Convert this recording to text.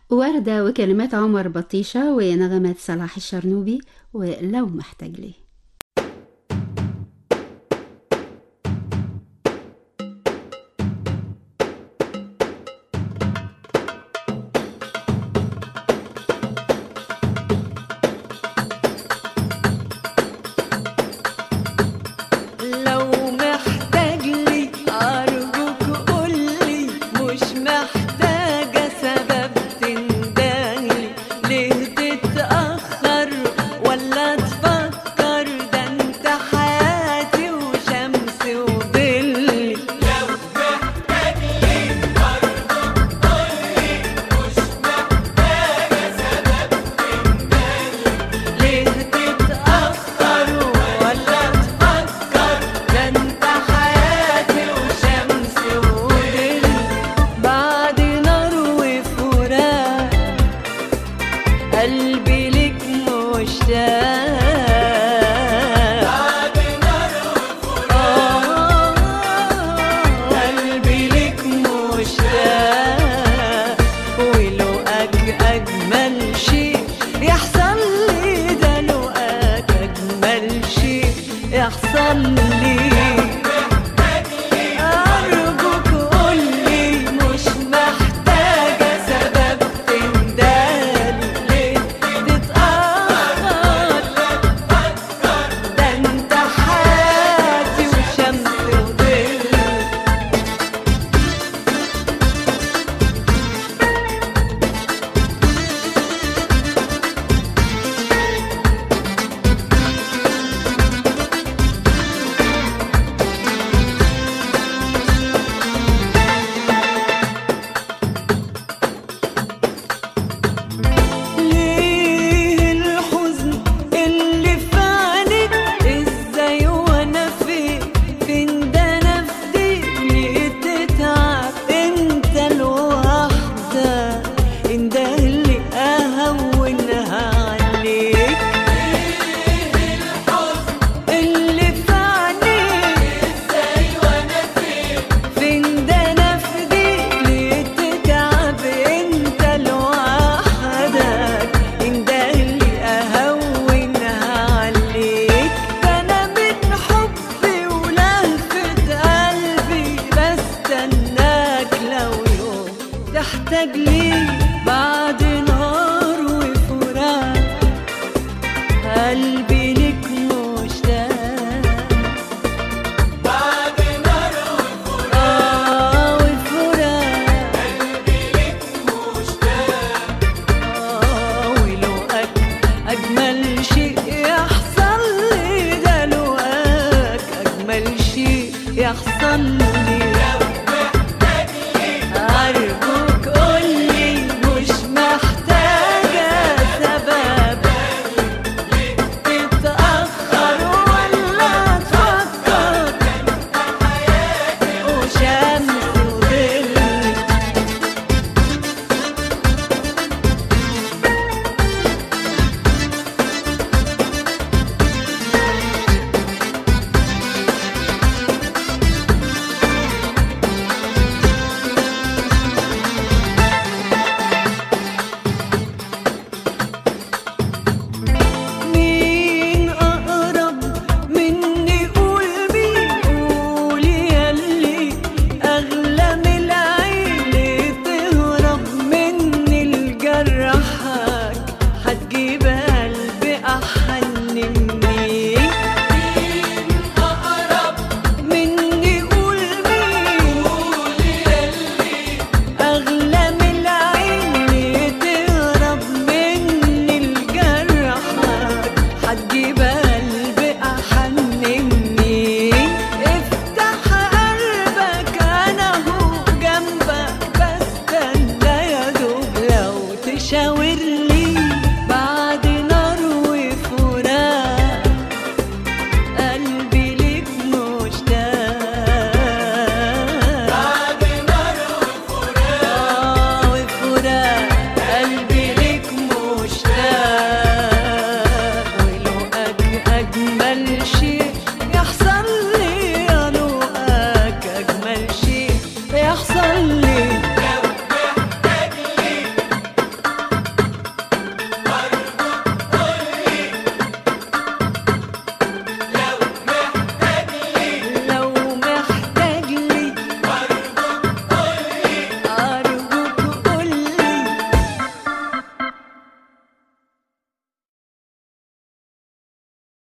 وردة وكلمات عمر بطيشة ونغمات صلاح الشرنوبي ولو محتاج ليه لو محتاج لي أرجوك قولي مش محتاجة سبب تندهلي ليه تتأخر ولا تفكر ده انت حياتي وشمسي وظلي ليه تتأخر ولا تفكر ده انت حياتي وشمسي وظل بعد نار وفراق قلبي لك مشتاق آه، قلبي لك مشتاق ولقاك أجمل شيء يحصل لي ده لقاك أجمل شيء يحصل لي أرجوك قولي مش محتاجة سبب تندالي ليه تتأخر ده انت حياتي وشمسي وظل ليه الحزن اللي في عينيك ازاي وانا فين فين ده انا في ليه تتعب انت لوحدك انت اللي اهونها عليك اللي في عينيك ازاي وانا فين فين ده انا في ليه تتعب انت لوحدك انت اللي اهونها عليك ده انا من حبي ولهفة قلبي بستناك لو يوم تحتاج لي بعد